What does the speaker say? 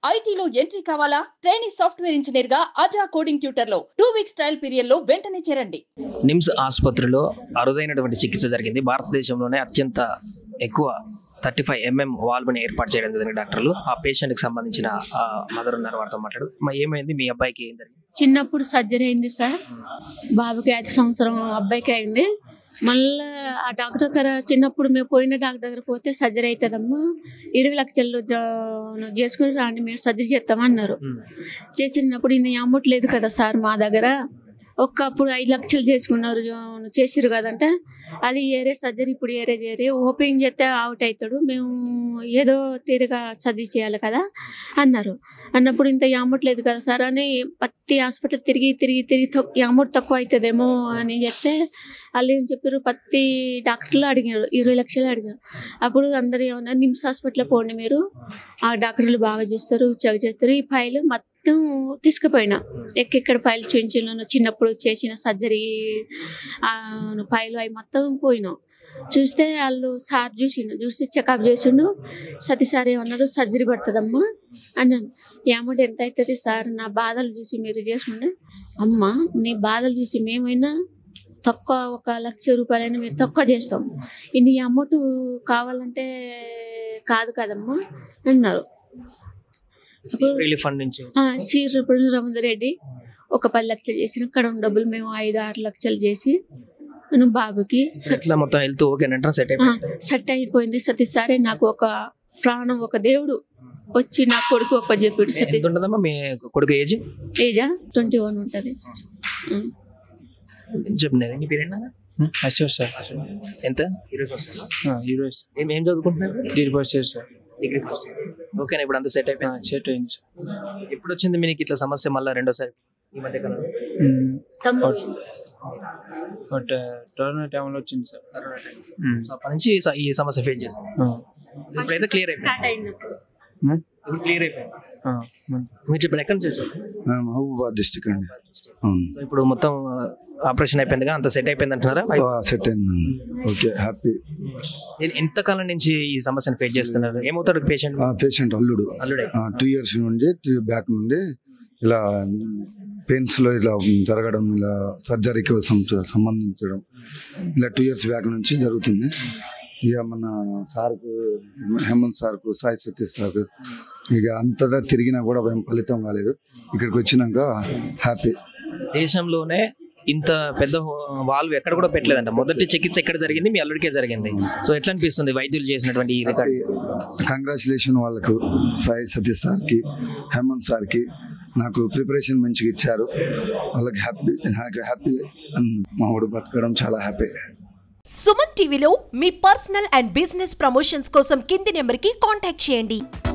ఐటీలో ఎంట్రీ కావాలా training software engineer గా అజా కోడింగ్ ట్యూటర్ లో టూ వీక్స్ ట్రయల్ పీరియడ్ లో వెంటనే చేరండి నిమ్స్ ఆసుపత్రిలో అరుదైనటువంటి చికిత్స జరిగింది భారతదేశంలోనే అత్యంత ఎక్కువ థర్టీ ఫైవ్ ఎంఎం వాల్వ్ని ఏర్పాటు చేయడం జరిగింది డాక్టర్లు ఆ పేషెంట్కి సంబంధించిన మదర్ ఉన్నారు వారితో మాట్లాడు మా ఏమైంది మీ అబ్బాయికి ఏం జరిగింది చిన్నప్పుడు సర్జరీ అయింది సార్ బాబుకి ఐదు సంవత్సరం అబ్బాయికి అయింది మళ్ళీ ఆ డాక్టర్ దగ్గర చిన్నప్పుడు మేము పోయిన డాక్టర్ దగ్గర పోతే సర్జరీ అవుతుందమ్మా ఇరవై లక్షలు జా- చేసుకుని రాండి మేము సర్జరీ చేస్తామన్నారు చేసినప్పుడు ఇన్ని అమౌంట్ లేదు కదా సార్ మా దగ్గర ఒక్కప్పుడు ఐదు లక్షలు చేసుకున్నారు జా- చేసిరు కదంటే అది ఏరే సర్జరీ ఇప్పుడు ఏరే చేరి ఓపెనింగ్ చేస్తే అవుట్ అవుతాడు మేము ఏదో తీరుగా సర్జరీ చేయాలి కదా అన్నారు అన్నప్పుడు ఇంత అమౌంట్ లేదు కదా సార్ అని ప్రతి హాస్పిటల్ తిరిగి తిరిగి తిరిగి తక్- ఈ అమౌంట్ తక్కువ అవుతుందేమో అని చెప్తే వాళ్ళు ఏం చెప్పారు ప్రతి డాక్టర్లు అడిగారు ఇరవై లక్షలు అడిగారు అప్పుడు అందరూ ఏమన్నా నిమ్స్ హాస్పిటల్ పోండి మీరు ఆ డాక్టర్లు బాగా చూస్తారు చెక్ చేస్తారు ఈ ఫైల్ మొత్తం తీసుకుపోయినా ఎక్కడెక్కడ ఫైల్ చూపించిన చిన్నప్పుడు చేసిన సర్జరీ ఫైల్ అవి మొత్తం పోయినాం చూస్తే వాళ్ళు సార్ చూసిండు చూసి చెకప్ చేసిండు సతీ సార్ ఏమన్నారు సర్జరీ పడుతుందమ్మా అన్నాను ఈ అమౌంట్ ఎంత అవుతుంది సార్ నా బాధలు చూసి మీరు చేసుకుంటే అమ్మ నీ బాధలు చూసి మేమైనా తక్కువ ఒక లక్ష రూపాయలైనా మేము తక్కువ చేస్తాం ఇన్ని అమౌంట్ కావాలంటే కాదు కదమ్మా అన్నారు రిలీఫ్ ఫండ్ నుంచి శ్రీరపుడు రమణరెడ్డి ఒక పది లక్షలు చేసిన ఇక్కడ ఉన్న డబ్బులు మేము ఐదు ఆరు లక్షలు చేసి నేను బాబుకి ఎట్లా మొత్తం హెల్త్ ఓకేనంటారా సెట్ అయిపోయింది సెట్ అయిపోయింది సతీసారి నాకు ఒక ప్రాణం ఒక దేవుడు వచ్చి నా కొడుకు ఒప్ప చెప్పాడు సతీ ఎంత ఉంటుందమ్మా మీ కొడుకు ఏజ్ ఏజా ట్వంటీ వన్ ఉంటుంది చెప్పినారు నీ పేరు ఏంటన్నా అశ్వర్ సార్ ఎంత ఇరవై సంవత్సరాలు ఈరోజు ఏం ఏం చదువుకుంటున్నారు degree first year sir degree first ఓకేనా ఇప్పుడు అంత సెట్ అయిపోయింది సెట్ అయింది సార్ ఎప్పుడు వచ్చింది మీకు ఇట్లా సమస్య మళ్ళీ రెండోసారి ఈ మధ్య కాలంలో తమ్ముడు బట్ కరోనా టైంలో వచ్చింది సార్ సో అప్పటి నుంచి స- ఈ సమస్య ఫేస్ చేస్తాం ఇప్పుడైతే క్లియర్ అయిపోయింది స్టార్ట్ అయినప్పుడు ఇప్పుడు క్లియర్ అయిపోయింది మీరు చెప్పండి ఎక్కడి నుంచి వచ్చారు ఆ, మహబూబాబాద్ డిస్టిక్ అండి అవును సో ఇప్పుడు మొత్తం ఆపరేషన్ అయిపోయిందిగా అంత సెట్ అయిపోయింది అంటున్నారా సెట్ అయిందండి ఓకే హ్యాపీ ఎ- ఎంతకాలం నుంచి ఈ సమస్యను ఫేస్ చేస్తున్నారు ఏమవుతాడు పేషెంట్ పేషెంట్ అల్లుడు అల్లుడే టూ ఇయర్స్ నుండి బ్యాక్ నుండి ఇలా పెయిన్స్ లో ఇలా జరగడం ఇలా సర్జరీకి సం- సంబంధించడం ఇలా టూ ఇయర్స్ బ్యాక్ నుంచి జరుగుతుంది ఇక మన సార్కు హేమంత్ సార్కు సాయి సతీష్ సార్కు ఇక అంతగా తిరిగినా కూడా ఏం ఫలితం కాలేదు ఇక్కడికి వచ్చినాక హ్యాపీ దేశంలోనే ఇంత పెద్ద వాల్వ్ ఎక్కడ కూడా పెట్టలేదంట మొదటి చికిత్స ఎక్కడ జరిగింది మీ అల్లుడికే జరిగింది సో ఎట్లా అనిపిస్తుంది వైద్యులు చేసినటువంటి ఈ రికార్డ్ కంగ్రాచులేషన్ వాళ్ళకు సాయి సతీష్ సార్కి హేమంత్ సార్కి నాకు ప్రిపరేషన్ మంచిగా ఇచ్చారు వాళ్ళకి హ్యాపీ నాకు హ్యాపీ మా వాడు బతకడం చాలా హ్యాపీ సుమన్ టీవీలో మీ పర్సనల్ అండ్ బిజినెస్ ప్రమోషన్స్ కోసం కింది నెంబర్కి కాంటాక్ట్ చేయండి